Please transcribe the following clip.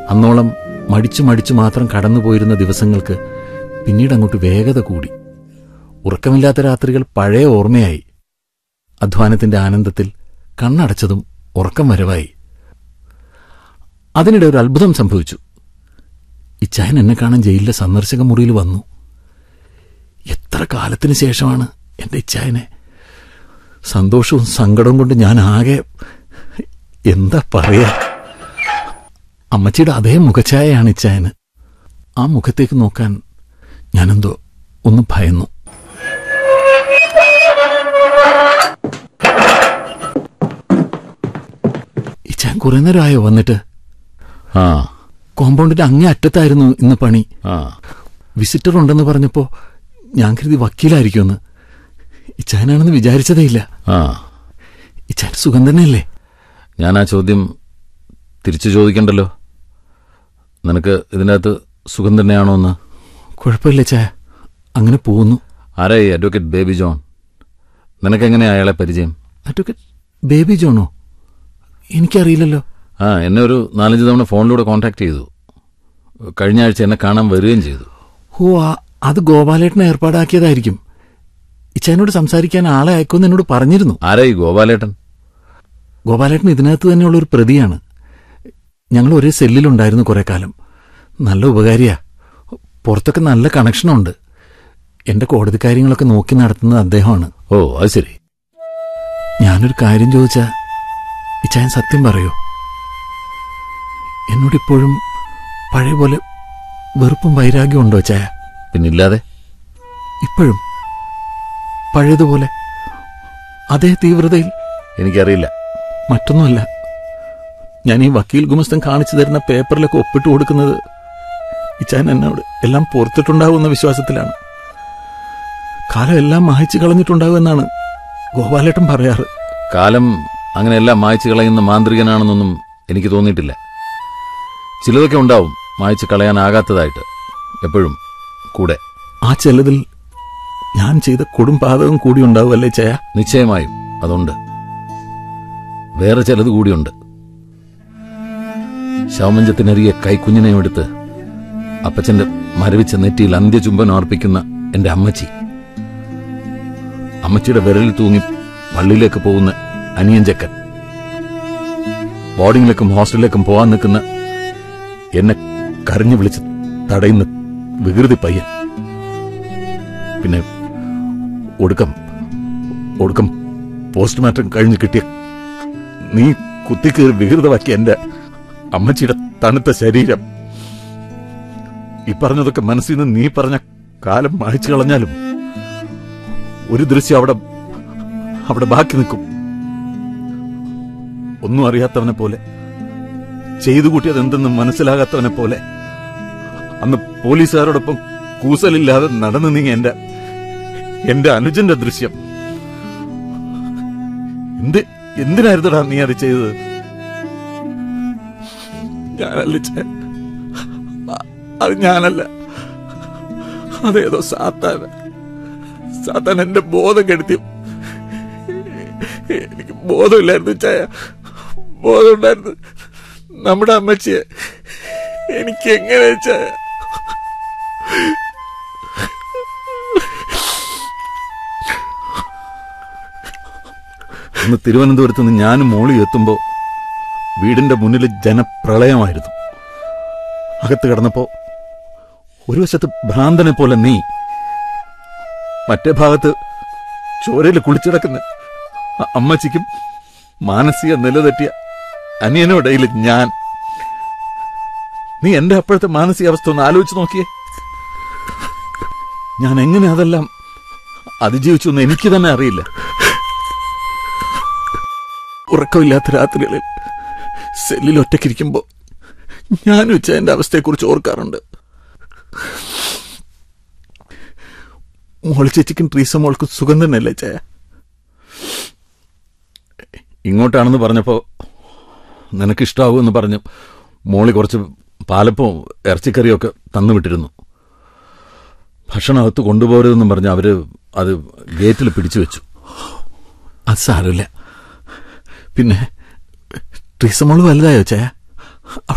അന്നോളം മടിച്ചു മടിച്ചു മാത്രം കടന്നുപോയിരുന്ന ദിവസങ്ങൾക്ക് പിന്നീട് അങ്ങോട്ട് വേഗത കൂടി ഉറക്കമില്ലാത്ത രാത്രികൾ പഴയ ഓർമ്മയായി അധ്വാനത്തിന്റെ ആനന്ദത്തിൽ കണ്ണടച്ചതും ഉറക്കം വരവായി അതിനിടെ ഒരു അത്ഭുതം സംഭവിച്ചു ഇച്ചായൻ എന്നെ കാണാൻ ജയിലിലെ സന്ദർശക മുറിയിൽ വന്നു എത്ര കാലത്തിന് ശേഷമാണ് എന്റെ ഇച്ചായനെ സന്തോഷവും സങ്കടവും കൊണ്ട് ഞാൻ ആകെ എന്താ പറയാ അമ്മച്ചിയുടെ അതേ മുഖഛായയാണ് ഇച്ചായന് ആ മുഖത്തേക്ക് നോക്കാൻ ഞാനെന്തോ ഒന്ന് ഭയന്നു ഇച്ചാൻ കുറെ നേരമായോ വന്നിട്ട് ആ കോമ്പൗണ്ടിന്റെ അങ്ങേ അറ്റത്തായിരുന്നു ഇന്ന് പണി ആ വിസിറ്റർ ഉണ്ടെന്ന് പറഞ്ഞപ്പോ ഞാൻ കരുതി വക്കീലായിരിക്കുമെന്ന് ഇച്ചാനാണെന്ന് വിചാരിച്ചതേയില്ല ആ ഇച്ചാൻ സുഖം തന്നെയല്ലേ ഞാൻ ആ ചോദ്യം തിരിച്ചു ചോദിക്കണ്ടല്ലോ നിനക്ക് ഇതിനകത്ത് സുഖം തന്നെയാണോ എന്ന് കുഴപ്പമില്ല ചായ അങ്ങനെ പോകുന്നു ആരായി അഡ്വക്കേറ്റ് ബേബി ജോൺ നിനക്കെങ്ങനെയാ അയാളെ പരിചയം അഡ്വക്കേറ്റ് ബേബി ജോണോ എനിക്കറിയില്ലല്ലോ ആ എന്നെ ഒരു നാലഞ്ച് തവണ ഫോണിലൂടെ കോൺടാക്ട് ചെയ്തു കഴിഞ്ഞ ആഴ്ച എന്നെ കാണാൻ വരികയും ചെയ്തു ഓ ആ- അത് ഗോപാലേട്ടനെ ഏർപ്പാടാക്കിയതായിരിക്കും ഇച്ചാനോട് സംസാരിക്കാൻ ആളെ അയക്കുമെന്ന് എന്നോട് പറഞ്ഞിരുന്നു ആരായി ഗോപാലേട്ടൻ ഗോപാലേട്ടൻ ഇതിനകത്ത് തന്നെയുള്ള ഒരു പ്രതിയാണ് ഞങ്ങൾ ഒരേ സെല്ലിലുണ്ടായിരുന്നു കുറെ കാലം നല്ല ഉപകാരിയാ പുറത്തൊക്കെ നല്ല കണക്ഷനുണ്ട് എന്റെ കോടതി കാര്യങ്ങളൊക്കെ നോക്കി നടത്തുന്നത് അദ്ദേഹമാണ് ഓ അത് ശരി ഞാനൊരു കാര്യം ചോദിച്ചാ ഇച്ചായൻ സത്യം പറയോ എന്നോടിപ്പോഴും പഴയ പോലെ വെറുപ്പും വൈരാഗ്യം ഉണ്ടോ ചായ പിന്നില്ലാതെ ഇപ്പോഴും പഴയതുപോലെ അതേ തീവ്രതയിൽ എനിക്കറിയില്ല മറ്റൊന്നുമല്ല ഞാൻ ഈ വക്കീൽ ഗുമസ്തൻ കാണിച്ചു തരുന്ന പേപ്പറിലൊക്കെ ഒപ്പിട്ട് കൊടുക്കുന്നത് ഇച്ചാൻ എന്നോട് എല്ലാം പുറത്തിട്ടുണ്ടാവുമെന്ന വിശ്വാസത്തിലാണ് കാലം എല്ലാം മായച്ചു കളഞ്ഞിട്ടുണ്ടാവുമെന്നാണ് ഗോപാലേട്ടൻ പറയാറ് കാലം അങ്ങനെ എല്ലാം മായ്ച്ചു കളയുന്ന മാന്ത്രികനാണെന്നൊന്നും എനിക്ക് തോന്നിയിട്ടില്ല ചിലതൊക്കെ ഉണ്ടാവും മായ്ച്ചു കളയാനാകാത്തതായിട്ട് എപ്പോഴും കൂടെ ആ ചിലതിൽ ഞാൻ ചെയ്ത കൊടും പാതകം കൂടി ഉണ്ടാവുമല്ലേ ചയ നിശ്ചയമായും അതുണ്ട് വേറെ ചിലത് കൂടിയുണ്ട് ശവമഞ്ചത്തിനരിയെ കൈക്കുഞ്ഞിനെയും എടുത്ത് അപ്പച്ചന്റെ മരവിച്ച നെറ്റിയിൽ അന്ത്യചുംബനം അർപ്പിക്കുന്ന എന്റെ അമ്മച്ചി അമ്മച്ചിയുടെ വിരലിൽ തൂങ്ങി പള്ളിയിലേക്ക് പോകുന്ന അനിയൻ ചെക്കൻ ബോർഡിങ്ങിലേക്കും ഹോസ്റ്റലിലേക്കും പോകാൻ നിൽക്കുന്ന എന്നെ കരഞ്ഞു വിളിച്ച് തടയുന്ന വികൃതി പയ്യൻ പിന്നെ ഒടുക്കം ഒടുക്കം പോസ്റ്റ്മോർട്ടം കഴിഞ്ഞ് കിട്ടിയ നീ കുത്തിക്കേറി വികൃതമാക്കിയ എന്റെ അമ്മച്ചിയുടെ തണുത്ത ശരീരം ഈ പറഞ്ഞതൊക്കെ മനസ്സിൽ നിന്ന് നീ പറഞ്ഞ കാലം മായ്ച്ചു കളഞ്ഞാലും ഒരു ദൃശ്യം അവിടെ അവിടെ ബാക്കി നിൽക്കും ഒന്നും അറിയാത്തവനെ പോലെ ചെയ്തു കൂട്ടിയത് എന്തെന്ന് മനസ്സിലാകാത്തവനെ പോലെ അന്ന് പോലീസുകാരോടൊപ്പം കൂസലില്ലാതെ നടന്നു നീങ്ങി എന്റെ എന്റെ അനുജന്റെ ദൃശ്യം എന്ത് എന്തിനായിരുന്നടാ നീ അത് ചെയ്തത് ഞാനല്ല ചേ. അ- അത് ഞാനല്ല അതേതോ സാത്താൻ സാത്താൻ എന്റെ ബോധം കെടുത്തി എനിക്ക് ബോധമില്ലായിരുന്നു ചായ ബോധമുണ്ടായിരുന്നു നമ്മുടെ അമ്മച്ചിയെ എനിക്ക് എങ്ങനെ ചായ അന്ന് തിരുവനന്തപുരത്ത് നിന്ന് ഞാനും മോളി എത്തുമ്പോ വീടിന്റെ മുന്നിൽ ജനപ്രളയമായിരുന്നു അകത്ത് കിടന്നപ്പോ ഒരു വശത്ത് ഭ്രാന്തനെ പോലെ നീ മറ്റേ ഭാഗത്ത് ചോരയിൽ കുളിച്ചിടക്കുന്ന അ- അമ്മച്ചിക്കും മാനസിക നിലതെറ്റിയ അനിയനോടയിൽ ഞാൻ നീ എന്റെ അപ്പോഴത്തെ മാനസികാവസ്ഥ ഒന്ന് ആലോചിച്ച് നോക്കിയേ ഞാൻ എങ്ങനെ അതെല്ലാം അതിജീവിച്ചു എന്ന് എനിക്ക് തന്നെ അറിയില്ല ഉറക്കമില്ലാത്ത രാത്രികളിൽ സെല്ലിൽ ഒറ്റയ്ക്കിരിക്കുമ്പോ ഞാൻ വെച്ച എന്റെ അവസ്ഥയെക്കുറിച്ച് ഓർക്കാറുണ്ട് മോളി ചേച്ചിക്കും ട്രീസ മോൾക്കും സുഖം തന്നെയല്ലേ ചായ ഇങ്ങോട്ടാണെന്ന് പറഞ്ഞപ്പോ നിനക്കിഷ്ടാവുമെന്ന് പറഞ്ഞു മോളി കുറച്ച് പാലപ്പവും ഇറച്ചിക്കറിയൊക്കെ തന്നുവിട്ടിരുന്നു ഭക്ഷണം അകത്ത് കൊണ്ടുപോകരുതെന്നും പറഞ്ഞ് അവര് അത് ഗേറ്റിൽ പിടിച്ചു വെച്ചു അത് സാരമില്ല പിന്നെ ട്രീസ മോള് വലുതായോ ചായ